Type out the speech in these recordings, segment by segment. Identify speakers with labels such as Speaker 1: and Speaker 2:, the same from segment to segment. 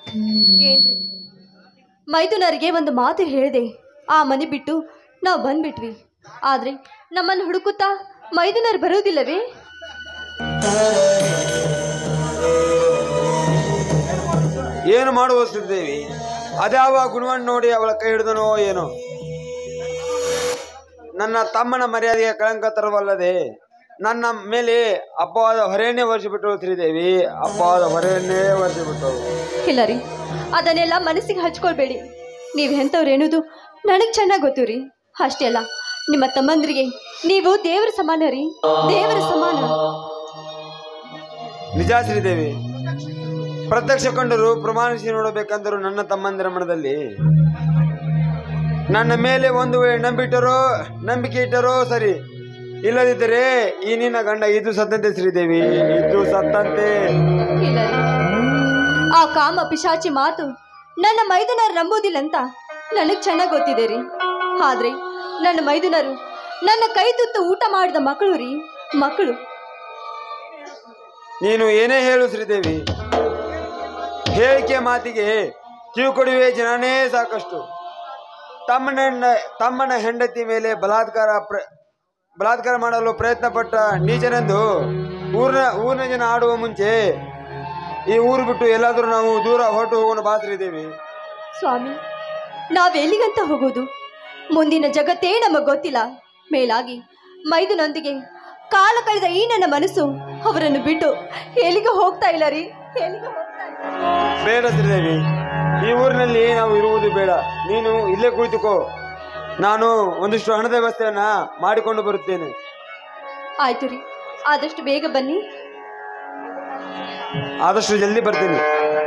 Speaker 1: ಏನ್ರಿ ಮೈದುನರಿಗೆ ಒಂದು ಮಾತು ಹೇಳಿದೆ ಆ ಮನೆ ಬಿಟ್ಟು ನಾವು ಬಂದ್ಬಿಟ್ವಿ ಆದರೆ ನಮ್ಮನ್ನು ಹುಡುಕುತ್ತಾ ಮೈದುನರು ಬರುವುದಿಲ್ಲವೇ
Speaker 2: ಏನು ಮಾಡುವ ಶ್ರೀದೇವಿ ಅದ್ಯಾವ ಗುಣವನ್ನು ನೋಡಿ ಅವಳ ಕೈ ಹಿಡಿದನೋ ಏನೋ ನನ್ನ ತಮ್ಮನ ಮರ್ಯಾದೆಗೆ ಕಳಂಕ ತರವಲ್ಲದೆ ನನ್ನ ಮೇಲೆ ಅಪ್ಪವಾದ ಹೊರೆಯನ್ನೇ ವರ್ಷಿಬಿಟ್ಟಳು ಶ್ರೀದೇವಿ ಅಪ್ಪವಾದ ಹೊರೆಯನ್ನೇ ವರ್ಷಿಬಿಟ್ಟಳು
Speaker 1: ಇಲ್ಲ ರೀ ಅದನ್ನೆಲ್ಲ ಮನಸ್ಸಿಗೆ ಹಚ್ಕೊಳ್ಬೇಡಿ ನೀವು ಎಂಥವ್ರು ಎನ್ನುವುದು ನನಗೆ ಚೆನ್ನಾಗಿ ಗೊತ್ತು ರೀ ಅಷ್ಟೇ ಅಲ್ಲ ನಿಮ್ಮ ತಮ್ಮಂದ್ರಿಗೆ ನೀವು ದೇವರ ಸಮಾನ ರೀ ದೇವರ ಸಮಾನ
Speaker 2: ನಿಜ ಶ್ರೀದೇವಿ ಪ್ರತ್ಯಕ್ಷ ಕಂಡರು ಪ್ರಮಾಣಿಸಿ ನೋಡಬೇಕಂದರು ನನ್ನ ತಮ್ಮಂದಿರ ಮನದಲ್ಲಿ ನನ್ನ ಮೇಲೆ ಒಂದು ವೇಳೆ ನಂಬಿಟ್ಟರೋ ನಂಬಿಕೆ ಇಟ್ಟರೋ ಸರಿ ಇಲ್ಲದಿದ್ದರೆ ಈ ನಿನ್ನ ಗಂಡ ಇದು ಸತ್ತಂತೆ ಶ್ರೀದೇವಿ ಇದು ಸತ್ತಂತೆ
Speaker 1: ಇಲ್ಲ ರೀ ಆ ಕಾಮ ಪಿಶಾಚಿ ಮಾತು ನನ್ನ ಮೈದುನರು ನಂಬೋದಿಲ್ಲ ಅಂತ ನನಗೆ ಚೆನ್ನಾಗಿ ಗೊತ್ತಿದೆ ರೀ ಆದ್ರೆ ನನ್ನ ಮೈದುನರು ನನ್ನ ಕೈ ತುತ್ತು ಊಟ ಮಾಡಿದ ಮಕ್ಕಳು ರೀ ಮಕ್ಕಳು
Speaker 2: ನೀನು ಏನೇ ಹೇಳು ಶ್ರೀದೇವಿ ಹೇಳಿಕೆ ಮಾತಿಗೆ ಕಿವಿ ಕೊಡುವೆ ಜನನೇ ಸಾಕಷ್ಟು ತಮ್ಮನ ಹೆಂಡ- ತಮ್ಮನ ಹೆಂಡತಿ ಮೇಲೆ ಬಲಾತ್ಕಾರ ಪ್ರ ಬಲಾತ್ಕಾರ ಮಾಡಲು ಪ್ರಯತ್ನ ಪಟ್ಟ ನೀಚನೆಂದು ಊರಿನ ಊರಿನ ಜನ ಆಡುವ ಮುಂಚೆ ಈ ಊರು ಬಿಟ್ಟು ಎಲ್ಲಾದರೂ ನಾವು ದೂರ ಹೊರಟು ಹೋಗೋಣ ಬಾ ಶ್ರೀದೇವಿ
Speaker 1: ಸ್ವಾಮಿ ನಾವೆಲ್ಲಿಗಂತ ಹೋಗೋದು ಮುಂದಿನ ಜಗತ್ತೇ ನಮಗೆ ಗೊತ್ತಿಲ್ಲ ಮೇಲಾಗಿ ಮೈದುನೊಂದಿಗೆ ಕಾಲ ಕಳೆದ ಈ ನನ್ನ ಮನಸ್ಸು ಅವರನ್ನು ಬಿಟ್ಟು ಎಲ್ಲಿಗೂ ಹೋಗ್ತಾ ಇಲ್ಲ ರೀ ಎಲ್ಲಿಗೂ ಹೋಗ್ತಾ ಇಲ್ಲ
Speaker 2: ಬೇಡ ಶ್ರೀದೇವಿ ಈ ಊರಿನಲ್ಲಿ ನಾವು ಇರುವುದು ಬೇಡ ನೀನು ಇಲ್ಲೇ ಕುಳಿತುಕೋ ನಾನು ಒಂದಿಷ್ಟು ಹಣದ ವ್ಯವಸ್ಥೆಯನ್ನ ಮಾಡಿಕೊಂಡು ಬರುತ್ತೇನೆ
Speaker 1: ಆಯ್ತು ರೀ ಆದಷ್ಟು ಬೇಗ ಬನ್ನಿ
Speaker 2: ಆದಷ್ಟು ಜಲ್ದಿ ಬರ್ತೀನಿ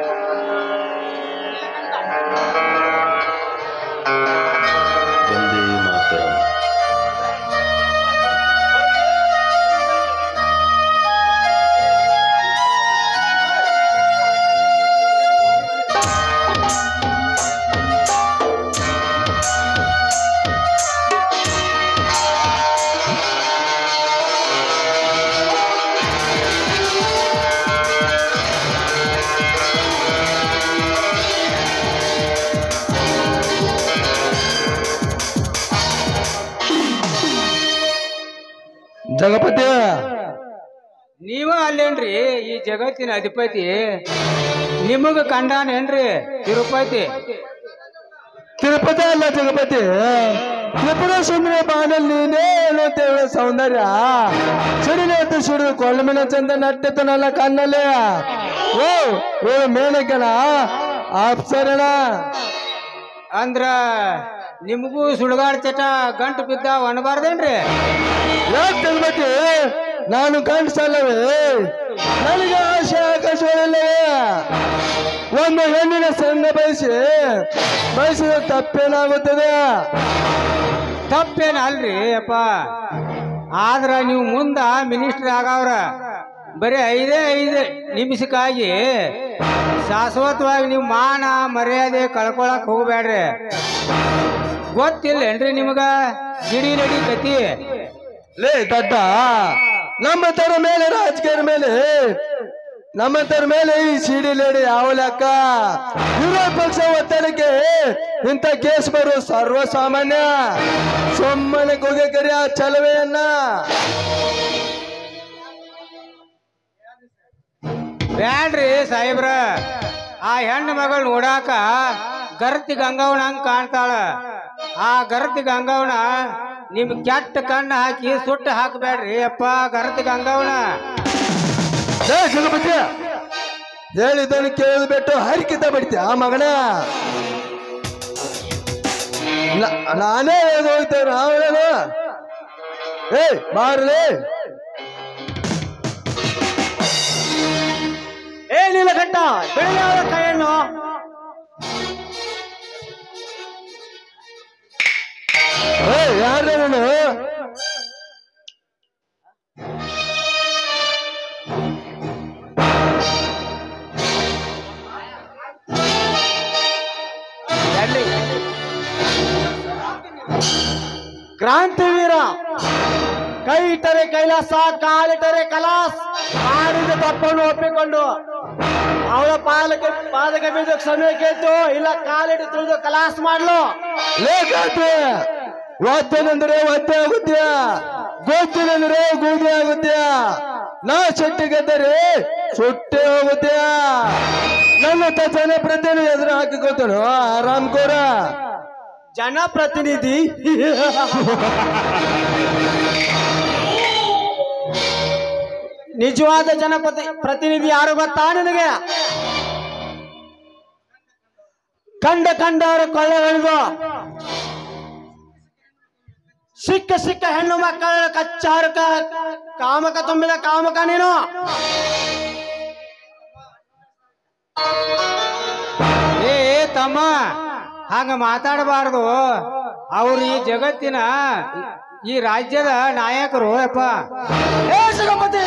Speaker 3: ವಂದೇ ಮಾತರಂ.
Speaker 4: ಜಗಪತಿ
Speaker 5: ನೀವ ಅಲ್ಲೇನ್ರಿ ಈ ಜಗತ್ತಿನ ಅಧಿಪತಿ ನಿಮಗ ಕಂಡಾನೇನ್ರಿ ತಿರುಪತಿ
Speaker 4: ತಿರುಪತಿ ಅಲ್ಲ ಜಗಪತಿ ತ್ರಿಪುರ ಸುಂದರ ಬಾನಲ್ಲಿ ನೀನೇನು ತೇವ ಸೌಂದರ್ಯ ಸಿಡಿಲೆ ಎದ್ದು ಸಿಡಿದು ಕೊಳ್ಳಮಿನ ಚಂದ ನಟ್ಟಿತನಲ್ಲ ಕಣ್ಣಲ್ಲಿ ಓ ಓ ಮೇನಕನ ಅಪ್ಸರಣ
Speaker 5: ಅಂದ್ರ ನಿಮಗೂ ಸುಡುಗಾಡ್ ಚಟ ಗಂಟು ಬಿದ್ದ ಅನ್ಬಾರ್ದೇನ್ರಿ
Speaker 4: ಯಾಕೆ ಜಗಪತಿ ನಾನು ಕಾಣಿಸಲ್ಲವೇ ನನಗೆ ಆಶೆ ಆಕಾಶವಿಲ್ಲವೇ ಒಂದು ಹೆಣ್ಣಿನ ಸಂಘ ಬಯಸಿ ಬಯಸಿದ ತಪ್ಪೇನಾಗುತ್ತದೆ
Speaker 5: ತಪ್ಪೇನ ಅಲ್ರಿ ಅಪ್ಪ ಆದ್ರ ನೀವು ಮುಂದ ಮಿನಿಸ್ಟರ್ ಆಗವ್ರ ಬರೀ ಐದೇ ಐದು ನಿಮಿಷಕ್ಕಾಗಿ ಶಾಶ್ವತವಾಗಿ ನೀವು ಮಾನ ಮರ್ಯಾದೆ ಕಳ್ಕೊಳಕ್ ಹೋಗ್ಬೇಡ್ರಿ ಗೊತ್ತಿಲ್ಲೇನ್ರಿ ನಿಮಗ ಗಿಡಿ ನಡಿ ಗತಿ
Speaker 4: ಲೇ ದಡ್ಡ ನಮ್ಮ ತರ ಮೇಲೆ ರಾಜಕೀಯ ಮೇಲೆ ನಮ್ಮ ತರ ಮೇಲೆ ಈ ಸಿಡಿ ಲೇಡಿ ಯಾವ ಲೆಕ್ಕ ವಿರೋಧ ಪಕ್ಷ ಒತ್ತಡಕ್ಕೆ ಇಂಥ ಕೇಸ್ ಬರೋ ಸರ್ವಸಾಮಾನ್ಯ ಸುಮ್ಮನೆ ಕೊಗೆ ಕರಿ ಆ ಚಲವೆಯನ್ನ
Speaker 5: ಬ್ಯಾಡ್ರಿ ಸಾಹೇಬ್ರ ಆ ಹೆಣ್ಣು ಮಗಳು ನೋಡಾಕ ಗರ್ತಿ ಗಂಗವನ ಹಂಗ ಕಾಣ್ತಾಳ ಆ ಗರ್ತಿ ಗಂಗವನ ನಿಮ್ ಕೆಟ್ಟ ಕಣ್ಣು ಹಾಕಿ ಸುಟ್ಟು ಹಾಕಬೇಡ್ರಿ ಅಪ್ಪ ಗರ್ತಿ ಗಂಗವನ
Speaker 4: ಜಯ ಜಗಪತಿ ಹೇಳಿದ್ದನ್ನು ಕೇಳಿದ್ ಬಿಟ್ಟು ಹರಿಕಿತ ಬಿಡ್ತಿ ಆ ಮಗನ ನ- ನಾನೇ ಹೇಳ್ದು ಹೋಗ್ತೇನೆ ಅವಳೇನು ಏ ಬಾರಲೇ
Speaker 5: ಏ ನೀಲಕಂಠ ಬೆಳೆಯಾದ ಕೈಯನ್ನು
Speaker 4: ಏ ಯಾರ ನಾನು
Speaker 5: ಕ್ರಾಂತಿವೀರ ಕೈ ಇಟ್ಟರೆ ಕೈಲಾಸ ಕಾಲಿಟ್ಟರೆ ಕಲಾಸ್ ಮಾಡಿದ ತಪ್ಪನ್ನು ಒಪ್ಪಿಕೊಂಡು
Speaker 6: ಅವಳ ಪಾಲಕ ಪಾದಕ ಬಿದ್ದು ಕ್ಷಮೆ ಕೇಳ್ತು ಇಲ್ಲ ಕಾಲಿಟ್ಟು ತುಳಿದು ಕಲಾಸ್ ಮಾಡ್ಲು
Speaker 4: ಲೇಖಾತೆ ಒದ್ದೆನೆಂದ್ರೆ ಒದ್ದೆ ಆಗುತ್ತ್ಯಾ ಗೋತಿನೆಂದ್ರೆ ಗೂದಿ ಆಗುತ್ತ್ಯಾ ನಾ ಶೆಟ್ಟಿ ಗೆದ್ದರೆ ಸುಟ್ಟೆ ಹೋಗುತ್ತ್ಯಾ ನನ್ನ ತ ಜನಪ್ರತಿನಿಧಿ ಎದುರು ಹಾಕಿಕೊತನು ಆರಾಮ್ ಕೋರ
Speaker 6: ಜನಪ್ರತಿನಿಧಿ ನಿಜವಾದ ಜನಪ್ರತಿ ಪ್ರತಿನಿಧಿ ಯಾರು ಗೊತ್ತಾ ನಿನಗೆ ಕಂಡ ಕಂಡವರು ಕೊಳ್ಳೆಗಳಿದು ಸಿಕ್ಕ ಸಿಕ್ಕ ಹೆಣ್ಣು ಮಕ್ಕಳ ಕಚ್ಚಾರಕ ಕಾಮಕ ತುಂಬಿದ ಕಾಮಕ ನೀನು
Speaker 5: ಏ ತಮ್ಮ ಹಂಗ ಮಾತಾಡಬಾರ್ದು ಅವ್ರು ಈ ಜಗತ್ತಿನ ಈ ರಾಜ್ಯದ ನಾಯಕರು ಅಪ್ಪ
Speaker 6: ಏ ಸಿಗಪತಿ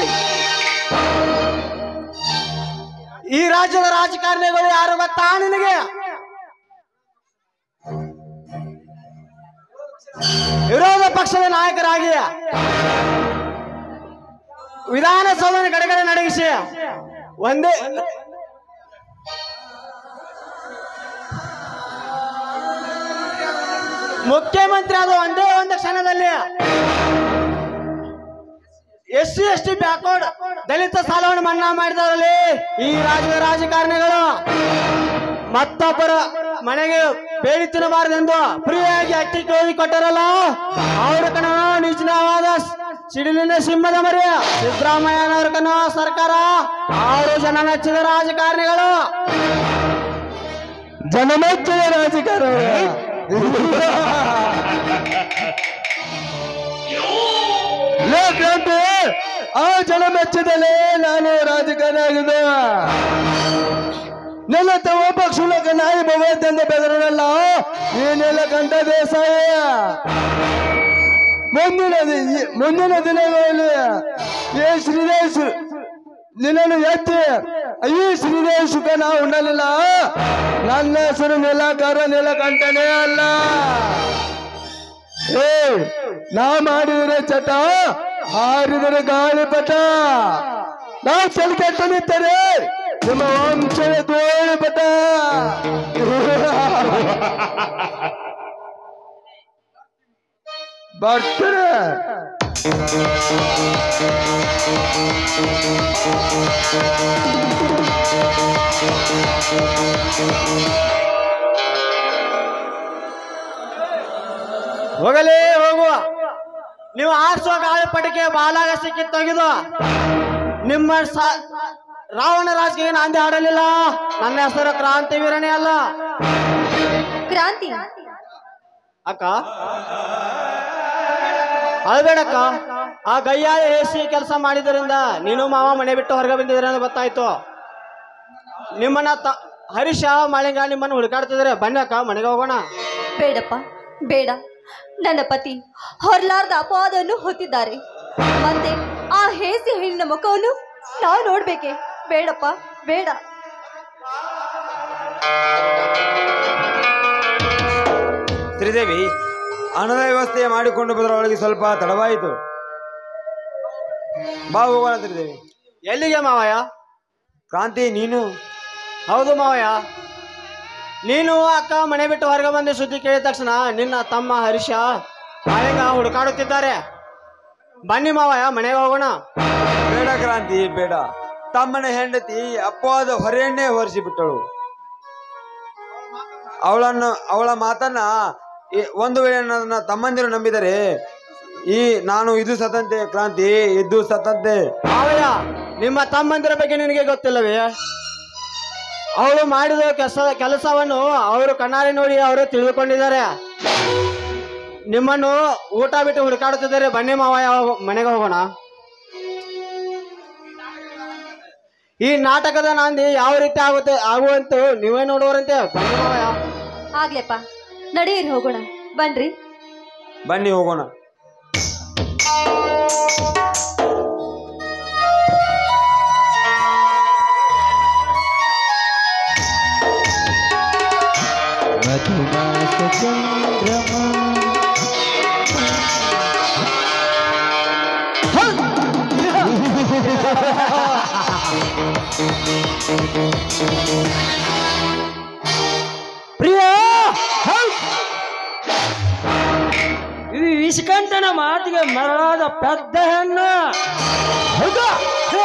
Speaker 6: ಈ ರಾಜ್ಯದ ರಾಜಕಾರಣಿಗಳು ಯಾರು ಗೊತ್ತಾ ನಿನಗೆ ವಿರೋಧ ಪಕ್ಷದ ನಾಯಕರಾಗಿ ವಿಧಾನಸೌಧ ಕಡೆಗಡೆ ನಡಗಿಸಿ ಒಂದೇ ಮುಖ್ಯಮಂತ್ರಿ ಆದ ಒಂದೇ ಒಂದು ಕ್ಷಣದಲ್ಲಿ S C S T backward ದಲಿತ ಸಾಲವನ್ನು ಮನ್ನಾ ಮಾಡಿದವರಲ್ಲಿ ಈ ರಾಜ್ಯದ ರಾಜಕಾರಣಿಗಳು ಮತ್ತೊಬ್ಬರ ಮನೆಗೆ ಬೇಡಿ ತಿನ್ನಬಾರದೆಂದು ಫ್ರೀಯಾಗಿ ಅಕ್ಕಿ ಕೇಳಿ ಕೊಟ್ಟರಲ್ಲ ಅವ್ರ ಕಣ ನಿಜವಾದ ಸಿಡಿಲಿನ ಸಿಂಹದ ಮರಿ ಸಿದ್ದರಾಮಯ್ಯನವ್ರ ಕಣ ಸರ್ಕಾರ ಅವರು ಜನ ಮೆಚ್ಚಿದ ರಾಜಕಾರಣಿಗಳು
Speaker 4: ಜನಮೆಚ್ಚದ ರಾಜಕಾರಣ ಲೇಖಾತೆ ಆ ಜನಮೆಚ್ಚದಲ್ಲೇ ನಾನು ರಾಜಕಾರಣ ಆಗಿದೆ ನನ್ನ ತವ ಪಕ್ಷುಲಕ ನಾಯಿ ಭವೇತಂದ ಬೆದರನಲ್ಲ ಈ ನೀಲಕಂಠ ದೇಸಾಯ ಮುಂದಿನ ದಿ- ಮುಂದಿನ ದಿನಗಳಲ್ಲಿ ಏ ಶ್ರೀದೇಶ್ ನಿನ್ನನ್ನು ಎತ್ತಿ ಈ ಶ್ರೀದೇಶ್ ಸುಖ ನಾವು ಉಣ್ಣಲಿಲ್ಲ ನನ್ನ ಹೆಸರು ನೀಲಕರ ನೀಲಕಂಠನೇ ಅಲ್ಲ ಏ ನಾ ಮಾಡಿದರೆ ಚಟ ಹಾರಿದರೆ ಗಾಳಿಪಟ ನಾ ಕೆಟ್ಟ ನಿಂತರೆ ನಿಮ್ಮ ವಂಶದ ದ್ರೋಣಿಪಟ ಬರ್ತಾರೆ
Speaker 6: ಹೋಗಲೇ ಹೋಗುವ ನೀವು ಆರಿಸುವ ಗಾಳಿಪಟಿಕೆ ಬಾಲಾಗ ಸಿಕ್ಕಿ ತೆಗೆದು ನಿಮ್ಮ ಸ- ರಾವಣ ರಾಜಕೀಯ ನಾಂದಿ ಆಡಲಿಲ್ಲ ನನ್ನ ಹೆಸರು ಕ್ರಾಂತಿ ವೀರನೇ ಅಲ್ಲ
Speaker 1: ಕ್ರಾಂತಿ
Speaker 6: ಅಕ್ಕ ಅಳ್ಬೇಡಕ್ಕ ಆ ಗಯ್ಯಾಳಿ ಹೇಸಿ ಕೆಲಸ ಮಾಡಿದ್ರಿಂದ ನೀನು ಮಾವ ಮನೆ ಬಿಟ್ಟು ಹೊರಗೆ ಬಂದಿದ್ರೆ ಅಂತ ಗೊತ್ತಾಯ್ತು ನಿಮ್ಮನ್ನ ತ ಹರೀಶ ಮಾಳಿಂಗ ನಿಮ್ಮನ್ನು ಹುಡುಕಾಡ್ತಿದ್ರೆ ಬನ್ನಕ್ಕ ಮನೆಗೆ ಹೋಗೋಣ
Speaker 1: ಬೇಡಪ್ಪ ಬೇಡ ನನ್ನ ಪತಿ ಹೊರಲಾರ್ದ ಅಪವಾದವನ್ನು ಹೊತ್ತಿದ್ದಾರೆ ಮತ್ತೆ ಆ ಹೇಸಿ ಹೆಣ್ಣಿನ ಮುಖವನ್ನು ನಾವು ನೋಡ್ಬೇಕೆ ಬೇಡಪ್ಪ ಬೇಡ
Speaker 2: ಶ್ರೀದೇವಿ ಹಣದ ವ್ಯವಸ್ಥೆ ಮಾಡಿಕೊಂಡು ಬದರೊಳಗೆ ಸ್ವಲ್ಪ ತಡವಾಯಿತು ಬಾ ಹೋಗೋಣ ಶ್ರೀದೇವಿ
Speaker 6: ಎಲ್ಲಿಗೆ ಮಾವಯ್ಯ
Speaker 2: ಕ್ರಾಂತಿ ನೀನು
Speaker 6: ಹೌದು ಮಾವಯ್ಯ ನೀನು ಅಕ್ಕ ಮನೆ ಬಿಟ್ಟು ಹೊರಗೆ ಬಂದು ಸುದ್ದಿ ಕೇಳಿದ ತಕ್ಷಣ ನಿನ್ನ ತಮ್ಮ ಹರೀಶ ಮಾಳಿಂಗ ಹುಡುಕಾಡುತ್ತಿದ್ದಾರೆ ಬನ್ನಿ ಮಾವಯ್ಯ ಮನೆಗೆ ಹೋಗೋಣ
Speaker 2: ಬೇಡ ಕ್ರಾಂತಿ ಬೇಡ ತಮ್ಮನ ಹೆಂಡತಿ ಅಪ್ಪವಾದ ಹೊರೆಯನ್ನೇ ಹೊರಿಸಿ ಬಿಟ್ಟಳು ಅವಳನ್ನು ಅವಳ ಮಾತನ್ನ ಈ- ಒಂದು ವೇಳೆ ನನ್ನ ತಮ್ಮಂದಿರು ನಂಬಿದರೆ ಈ ನಾನು ಇದು ಸತಂತೆ ಕ್ರಾಂತಿ ಇದು ಸತಂತೆ
Speaker 6: ಮಾವಯ್ಯ ನಿಮ್ಮ ತಮ್ಮಂದಿರ ಬಗ್ಗೆ ನಿನಗೆ ಗೊತ್ತಿಲ್ಲವೇ ಅವಳು ಮಾಡಿದ ಕೆಲಸ ಕೆಲಸವನ್ನು ಅವರು ಕಣ್ಣಾರೆ ನೋಡಿ ಅವರು ತಿಳಿದುಕೊಂಡಿದ್ದಾರೆ ನಿಮ್ಮನ್ನು ಊಟ ಬಿಟ್ಟು ಹುಡುಕಾಡುತ್ತಿದ್ದಾರೆ ಬನ್ನಿ ಮಾವಯ್ಯ ಹೋಗು- ಮನೆಗೆ ಹೋಗೋಣ ಈ ನಾಟಕದ ನಾಂದಿ ಯಾವ ರೀತಿ ಆಗುತ್ತೆ ಆಗುವಂತ ನೀವೇ ನೋಡುವರಂತೆ ಬನ್ನಿ ಮಾವಯ್ಯ
Speaker 1: ಆಗ್ಲೆಪ್ಪ ನಡೆಯಿರಿ ಹೋಗೋಣ ಬನ್ರಿ
Speaker 2: ಬನ್ನಿ ಹೋಗೋಣ
Speaker 6: ಪ್ರಿಯ ಈ ವಿಷಕಂಠನ ಮಾತಿಗೆ ಮರಳಾದ ಪೆದ್ದ ಹೆಣ್ಣು ಹೌದಾ ಹ.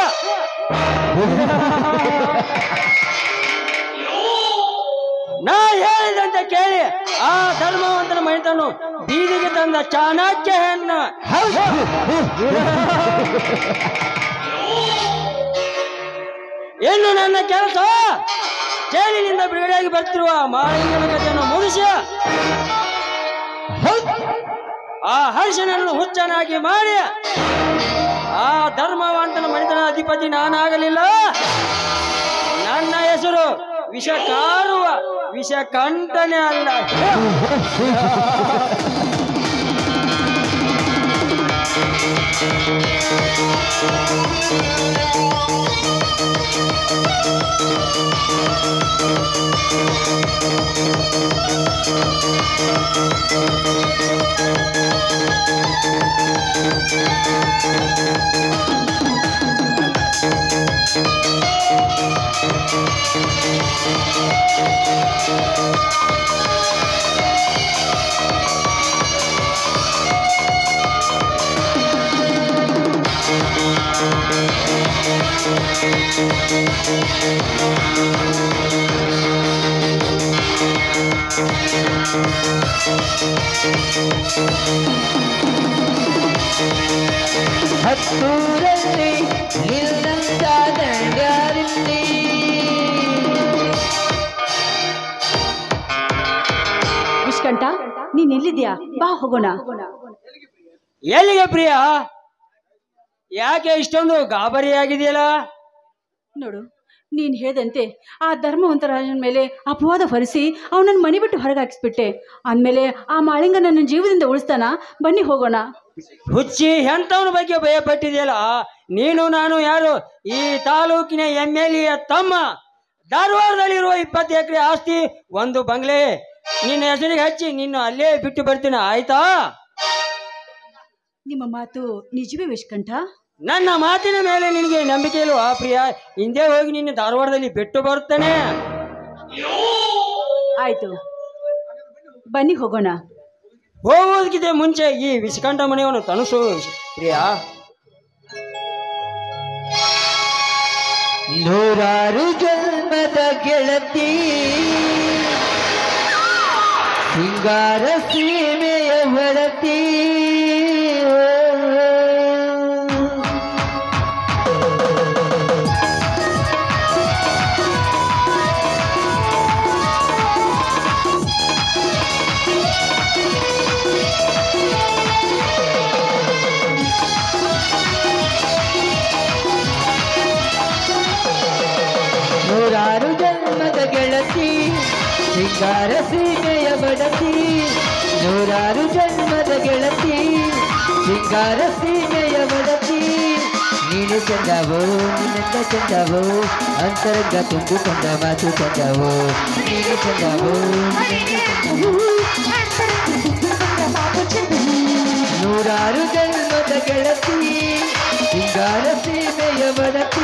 Speaker 6: ನಾ ಹೇಳಿದಂತೆ ಕೇಳಿ ಆ ಧರ್ಮವಂತನ ಮೈತನು ಬೀದಿಗೆ ತಂದ ಚಾಣಕ್ಯ ಹೆಣ್ಣು ಇನ್ನು ನನ್ನ ಕೆಲಸ ಜೈಲಿನಿಂದ ಬಿಡುಗಡೆಯಾಗಿ ಬರ್ತಿರುವ ಮಾಳಿಂಗನ ಕಥೆಯನ್ನು ಮುಗಿಸಿ ಆ ಹರ್ಷನನ್ನು ಹುಚ್ಚನಾಗಿ ಮಾಡಿ ಆ ಧರ್ಮವಂತನ ಮಣಿತನ ಅಧಿಪತಿ ನಾನಾಗಲಿಲ್ಲ ನನ್ನ ಹೆಸರು ವಿಷ ಕಾರುವ ವಿಷ ಕಂಠನೆ ಅಲ್ಲ
Speaker 7: ಹತ್ತೂರಲ್ಲಿ ನಿಲ್ಲಂತ ನಡ್ಯಾರಿಲ್ಲಿ
Speaker 1: ವಿಷ್ಕಂಠ ನೀನ್ ಎಲ್ಲಿದ್ಯಾ ಬಾ ಹೋಗೋಣ
Speaker 6: ಎಲ್ಲಿಗೆ ಪ್ರಿಯ ಯಾಕೆ ಇಷ್ಟೊಂದು ಗಾಬರಿಯಾಗಿದೆಯಲ್ಲ
Speaker 1: ನೋಡು ನೀನ್ ಹೇಳ್ದಂತೆ ಆ ಧರ್ಮವಂತ ರಾಜನ ಮೇಲೆ ಅಪವಾದ ಹೊರಿಸಿ ಅವನನ್ನು ಮನೆ ಬಿಟ್ಟು ಹೊರಗೆ ಹಾಕಿಸ್ಬಿಟ್ಟೆ ಅಂದಮೇಲೆ ಆ ಮಾಳಿಂಗ ನನ್ನ ಜೀವದಿಂದ ಉಳಿಸ್ತಾನ ಬನ್ನಿ ಹೋಗೋಣ
Speaker 6: ಹುಚ್ಚಿ ಎಂಥವನ ಬಗ್ಗೆ ಭಯಪಟ್ಟಿದೆಯಲ್ಲ ನೀನು ನಾನು ಯಾರು ಈ ತಾಲೂಕಿನ ಎಮ್ ಎಲ್ ಎ ತಮ್ಮ ಧಾರವಾಡದಲ್ಲಿರುವ ಇಪ್ಪತ್ತು ಎಕರೆ ಆಸ್ತಿ ಒಂದು ಬಂಗ್ಲೆ ನಿನ್ನ ಹೆಸರಿಗೆ ಹಚ್ಚಿ ನಿನ್ನ ಅಲ್ಲೇ ಬಿಟ್ಟು ಬರ್ತೀನಿ ಆಯ್ತಾ
Speaker 1: ನಿಮ್ಮ ಮಾತು ನಿಜವೇ ವಿಷ್ಕಂಠ
Speaker 6: ನನ್ನ ಮಾತಿನ ಮೇಲೆ ನಿನಗೆ ನಂಬಿಕೆ ಇಲ್ವಾ ಪ್ರಿಯ ಹಿಂದೆ ಹೋಗಿ ನಿನ್ನ ಧಾರವಾಡದಲ್ಲಿ ಬಿಟ್ಟು ಬರುತ್ತೇನೆ
Speaker 1: ಆಯ್ತು ಬನ್ನಿ ಹೋಗೋಣ
Speaker 6: ಹೋಗೋದಕ್ಕಿಂತ ಮುಂಚೆ ಈ ವಿಷಕಂಠ ಮನೆಯನ್ನು ತನಸು ಪ್ರಿಯ
Speaker 7: ನೂರಾರು ಜನ್ಮದ ಗೆಳತಿ ಸಿಂಗಾರ ಸೀಮೆಯ ಹೊಳತಿ ನೂರಾರು ಜನ್ಮದ ಗೆಳತಿ ಸಿಂಗಾರ ಸೀಮೆಯ ಬಡತಿ ನೂರಾರು ಜನ್ಮದ ಗೆಳತಿ ಸಿಂಗಾರ ಸೀಮೆಯ ಬಡತಿ ನೀನು ಚಂದವೋ ನಿನ್ನಿಂದ ಚಂದವೋ ಅಂತರಂಗ ತುಂಬಿಕೊಂಡ ಮಾತು ಚಂದವೋ ನೀನು ಚಂದವೋ ನೂರಾರು ಜನ್ಮದ ಗೆಳತಿ ಸಿಂಗಾರ ಸೀಮೆಯ ಬಡತಿ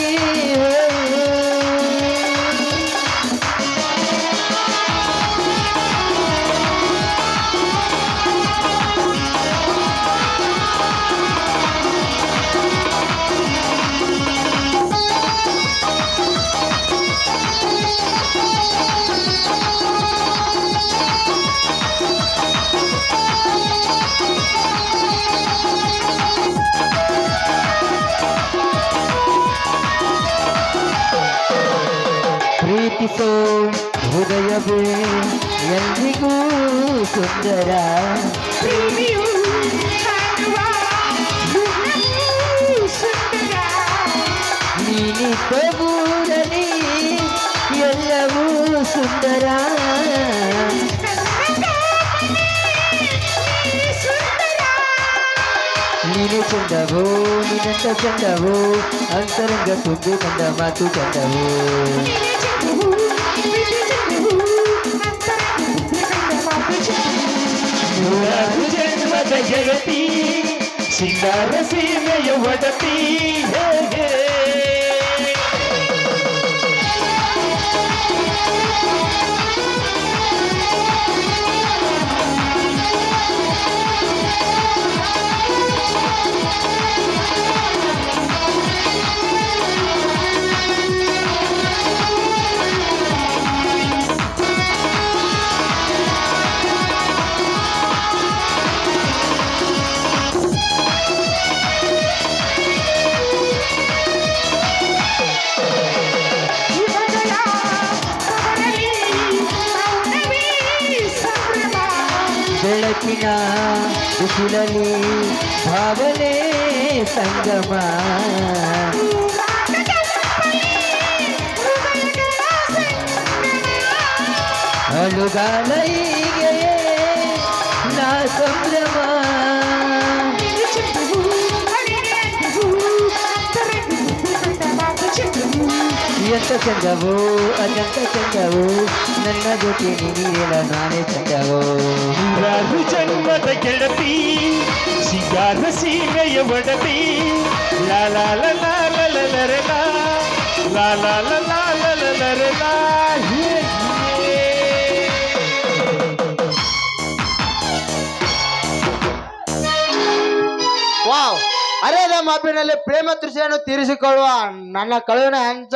Speaker 7: ಪ್ರೀತಿಸೋ ಹೃದಯವೇ ಎಂದಿಗೂ ಸುಂದರ ನೀನಿದ್ದ ಊರಲಿ ಎಲ್ಲವೂ ಸುಂದರ ನೀನು ಚಂದವೋ ನಿನ್ನಂತ ಚಂದವೋ ಅಂತರಂಗ ತುಂಬಿಕೊಂಡ ಮಾತು ಚಂದವೋ ನೂರಾರು ಜನ್ಮದ ಜಗತಿ ಸಿಂಗಾರ ಸೀಮೆಯ ಒಡತಿ ಹೇಗೆ ಬೆಳಕಿನ ಬಿಸಿಲಲ್ಲಿ ಭಾವನೆ ಸಂಗಮ ಅಳುಗಾಲ ಹೀಗೆ ನಾ ಸಂಭ್ರಮ ಎಂತ ಚಂದವೋ ಅಜಂತ ಚಂದವೋ ನನ್ನ ಜೊತೆ ನೀನಿರಲ ನಾನೇ ಚಂದವೋ
Speaker 8: ನೂರಾರು ಜನ್ಮದ ಗೆಳತಿ ಸಿಗಾರ ಸೀಮೆಯ ಒಡತಿ ಲಾ ಲಾ ಲಾ ಲಾ ಲಾ ಲಾ ಲಾ ರೆ ಲಾ. ಲಾ ಲಾ ಲಾ ಲಾ ಲಾ ಲಾ ಲಾ ರೆ ಲಾ. ಹೇ, ಹೇ.
Speaker 6: ವಾವ್ ಅರೇದ ಮಾಪಿನಲ್ಲಿ ಪ್ರೇಮ ತೃಷಿಯನ್ನು ತೀರಿಸಿಕೊಳ್ಳುವ ನನ್ನ ಕಳುವಿನ ಹಂಚ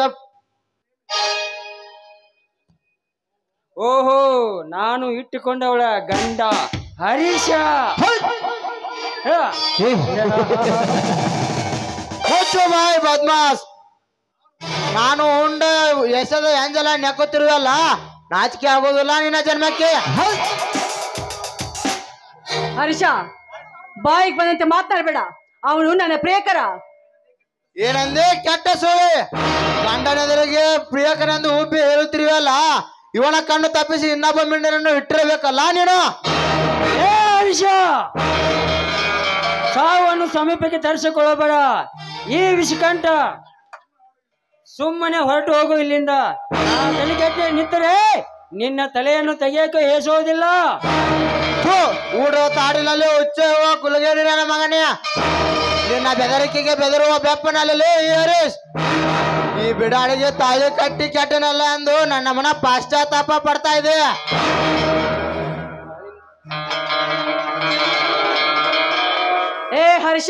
Speaker 5: ಓಹೋ ನಾನು ಇಟ್ಟುಕೊಂಡವಳ ಗಂಡ ಹರೀಶ ಹ.
Speaker 6: ಮುಚ್ಚು ಬಾಯ್ ಬದ್ಮಾಸ್ ನಾನು ಉಂಡ ಎಸದ ಎಂಜಲ ನೆಕ್ಕುತ್ತಿರುವಲ್ಲ ನಾಚಿಕೆ ಆಗೋದಿಲ್ಲ ನಿನ್ನ ಜನ್ಮಕ್ಕೆ
Speaker 9: ಹರ್ಷ ಬಾಯಿಗೆ ಬಂದಂತೆ ಮಾತನಾಡಬೇಡ ಅವನು ನನ್ನ ಪ್ರಿಯಕರ
Speaker 6: ಏನಂದೆ ಕೆಟ್ಟ ಸುಳಿ ಗಂಡನೆದುರಿಗೆ ಪ್ರಿಯಕರೆಂದು ಉಬ್ಬಿ ಹೇಳುತ್ತಿರುವಲ್ಲ ಇವನ ಕಣ್ಣು ತಪ್ಪಿಸಿ ಇನ್ನೊಬ್ಬ ಮಿಂಡರನ್ನು ಇಟ್ಟಿರಬೇಕಲ್ಲ ನೀನು
Speaker 5: ಏ ಹರೀಶ ಸಾವನ್ನು ಸಮೀಪಕ್ಕೆ ತರಿಸಿಕೊಳ್ಳಬೇಡ ಈ ವಿಷಕಂಠ ಸುಮ್ಮನೆ ಹೊರಟು ಹೋಗು ಇಲ್ಲಿಂದ ನಾ ತಲೆಗೆಟ್ಟೆ ನಿಂತರೆ ನಿನ್ನ ತಲೆಯನ್ನು ತೆಗೆಯಕ್ಕೆ ಹೇಸೋದಿಲ್ಲ
Speaker 6: ಥು, ಊಡೋ ತಾಡಿನಲ್ಲಿ ಉಚ್ಚ ಹೂವ ಕುಲಗೇಡಿ ನನ್ನ ಮಗನೇ ನಿನ್ನ ಬೆದರಿಕೆಗೆ ಬೆದರುವ ಬೆಪ್ಪನಲ್ಲಿ ಈ ಹರೀಶ್ ಈ ಬಿಡಾಡಿಗೆ ತಾಳಿ ಕಟ್ಟಿ ಕೆಟ್ಟನಲ್ಲ ಎಂದು ನನ್ನ ಮನ ಪಾಶ್ಚಾತ್ತಾಪ ಪಡ್ತಾ ಇದೆ
Speaker 9: ಏ ಹರ್ಷ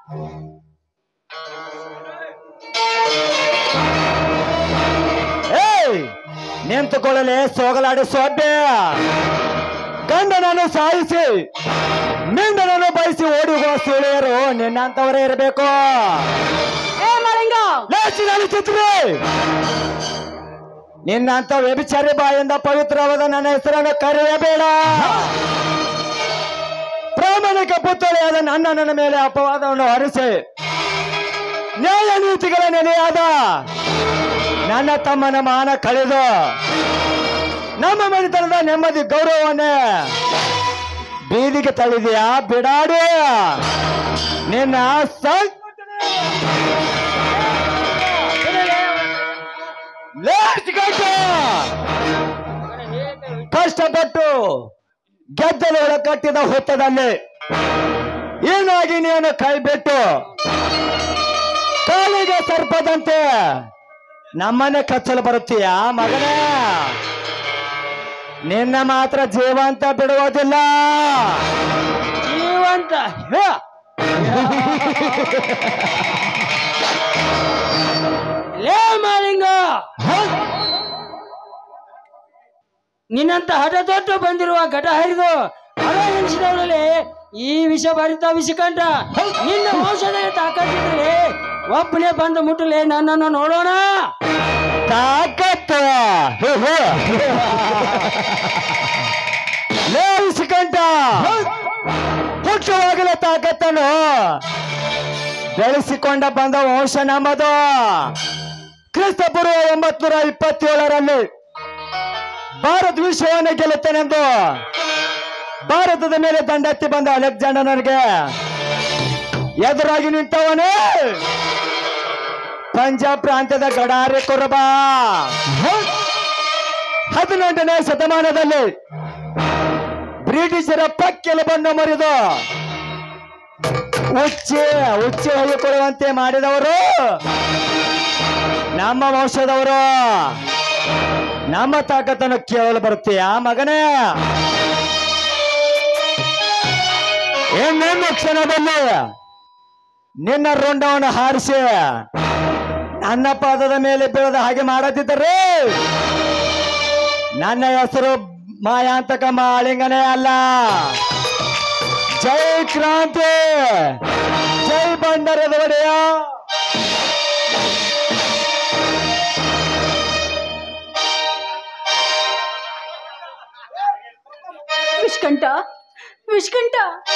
Speaker 8: ಏಯ್ ನಿಂತುಕೊಳ್ಳಲೆ ಸೋಗಲಾಡಿ ಸೊಬ್ಬೆ ಗಂಡನನ್ನು ಸಾಯಿಸಿ ಮಿಂಡನನ್ನು ಬಯಸಿ ಓಡಿ ಹೋಗುವ ಸುಳಿಯರು ನಿನ್ನಂತವರೇ ಇರಬೇಕು
Speaker 9: ಏ ಮಳಿಂಗ
Speaker 8: ಲೇಚಿನಲ್ಲಿ ಚಿತ್ರಿ ನಿನ್ನಂತ ವ್ಯಭಿಚಾರಿ ಬಾಯಿಂದ ಪವಿತ್ರವಾದ ನನ್ನ ಹೆಸರನ್ನು ಕರೆಯಬೇಡ ಪ್ರಾಮಾಣಿಕ ಪುತ್ಥಳಿಯಾದ ನನ್ನ ನನ್ನ ಮೇಲೆ ಅಪವಾದವನ್ನು ಹೊರಿಸಿ ನ್ಯಾಯ ನೀತಿಗಳ ನೆಲೆಯಾದ ನನ್ನ ತಮ್ಮನ ಮಾನ ಕಳೆದು ನಮ್ಮ ಮನೆತನದ ನೆಮ್ಮದಿ ಗೌರವವನ್ನೇ ಬೀದಿಗೆ ತಳ್ಳಿದೆಯಾ ಬಿಡಾಡು ನಿನ್ನ ಸಂ- ಲೇಟ್ ಗಂಟ ಕಷ್ಟಪಟ್ಟು ಗೆದ್ದಲೊಳ ಕಟ್ಟಿದ ಹುತ್ತದಲ್ಲಿ ಏನಾಗಿ ನೀನು ಕೈ ಬಿಟ್ಟು ಕಾಲಿಗೆ ಸರ್ಪದಂತೆ ನಮ್ಮನ್ನೇ ಕಚ್ಚಲು ಬರುತ್ತೀಯಾ ಮಗನೇ ನಿನ್ನ ಮಾತ್ರ ಜೀವಂತ ಬಿಡುವುದಿಲ್ಲ
Speaker 5: ಜೀವಂತ ಹ. ಲೇ ಮಾಲಿಂಗ ನಿನ್ನಂತ ಹಠದೊಟ್ಟು ಬಂದಿರುವ ಘಟ ಹರಿದು ಹಣ ಎನಿಸಿದವರಲ್ಲಿ ಈ ವಿಷ ಭರಿತ ವಿಷಕಂಠ ನಿನ್ನ ಔಷಧ ತಾಕತ್ತಿದ್ರೆ ಒಬ್ಬನೇ ಬಂದು ಮುಟ್ಟಲೆ ನನ್ನನ್ನು ನೋಡೋಣ
Speaker 8: ತಾಕತ್ತು ಲೇವಿಸಿಕೊಂಡ ಹುಟ್ಟುವಾಗಲೇ ತಾಕತ್ತನ್ನು ಬೆಳೆಸಿಕೊಂಡ ಬಂದ ವಂಶ ನಮ್ಮದು ಕ್ರಿಸ್ತ ಪೂರ್ವ ಒಂಬತ್ನೂರ ಇಪ್ಪತ್ತೇಳರಲ್ಲಿ ಭಾರತ ವಿಶ್ವವನ್ನು ಗೆಲ್ಲುತ್ತೇನೆಂದು ಭಾರತದ ಮೇಲೆ ದಂಡೆತ್ತಿ ಬಂದ ಅಲೆಕ್ಸಾಂಡರ್ಗೆ ಎದುರಾಗಿ ನಿಂತವನೇ ಪಂಜಾಬ್ ಪ್ರಾಂತ್ಯದ ಗಡಾರಿ ಕುರುಬ ಹದಿನೆಂಟನೇ ಶತಮಾನದಲ್ಲಿ ಬ್ರಿಟಿಷರ ಪಕ್ಕೆಲುಬನ್ನು ಮುರಿದು ಉಚ್ಚೆ ಉಚ್ಚೆ ಹೊಯ್ಕೊಳ್ಳುವಂತೆ ಮಾಡಿದವರು ನಮ್ಮ ವಂಶದವರು ನಮ್ಮ ತಾಕತ್ತನ್ನು ಕೇಳಲು ಬರುತ್ತೀಯಾ ಮಗನೇ ಇನ್ನೊಂದು ಕ್ಷಣದಲ್ಲಿ ನಿನ್ನ ರುಂಡವನ್ನು ಹಾರಿಸಿ ನನ್ನ ಪಾದದ ಮೇಲೆ ಬೀಳದ ಹಾಗೆ ಮಾಡದಿದ್ದರೆ ನನ್ನ ಹೆಸರು ಮಾಯಾಂತಕ ಮಾಳಿಂಗನೇ ಅಲ್ಲ ಜೈ ಕ್ರಾಂತಿ ಜೈ ಬಂಡರದ ಒಡೆಯ
Speaker 9: ವಿಷ್ಕಂಠ ವಿಷ್ಕಂಠ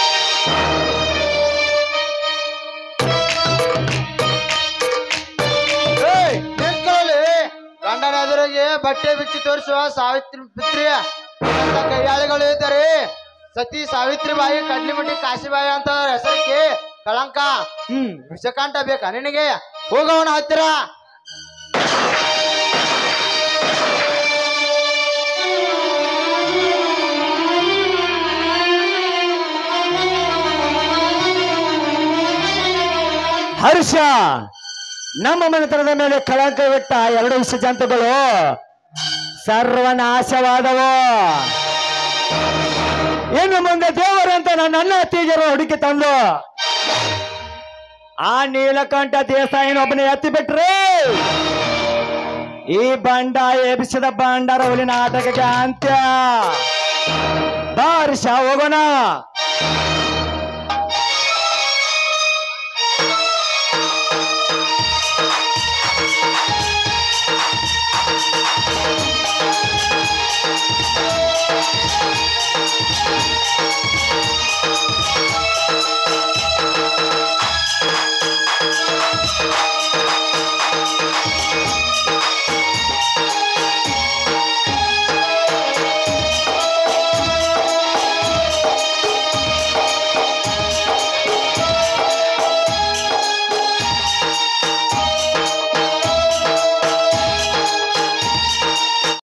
Speaker 6: ಏಯ್, ನಿಂತ್ಕೊಳ್ಳಿ ಗಂಡನ ಎದುರಿಗೆ ಬಟ್ಟೆ ಬಿಚ್ಚಿ ತೋರಿಸುವ ಸಾವಿತ್ರಿ ಪುತ್ರಿ ಇಂಥ ಕೈಯಾಳಿಗಳು ಇದ್ದಾರೆ ಸತಿ ಸಾವಿತ್ರಿ ಬಾಯಿ ಕಡ್ಲಿಮಟ್ಟಿ ಕಾಶಿಬಾಯಿ ಅಂತ ಹೆಸರಿಗೆ ಕಳಂಕ ಹ್ಮ್ ವಿಷಕಾಂಟ ಬೇಕಾ ನಿನಗೆ ಹೋಗೋಣ ಹತ್ತಿರ
Speaker 8: ಹರ್ಷ ನಮ್ಮ ಮನೆತನದ ಮೇಲೆ ಕಳಂಕವಿಟ್ಟ ಎರಡು ವಿಷ ಜಂತುಗಳು ಸರ್ವನಾಶವಾದವು ಇನ್ನು ಮುಂದೆ ದೇವರಂತ ನನ್ನ ಅತ್ತಿಗೆರ ಹುಡುಕಿ ತಂದು ಆ ನೀಲಕಂಠ ದೇಸಾಯಿನೊಬ್ಬನ ಎತ್ತಿ ಬಿಟ್ರೆ ಈ ಬಂಡ ಎಬ್ಸಿದ ಬಂಡಾರ ಹುಲಿನ ಆಟಕ್ಕೆ ಅಂತ್ಯ ಬಾರಿಶ ಹೋಗೋಣ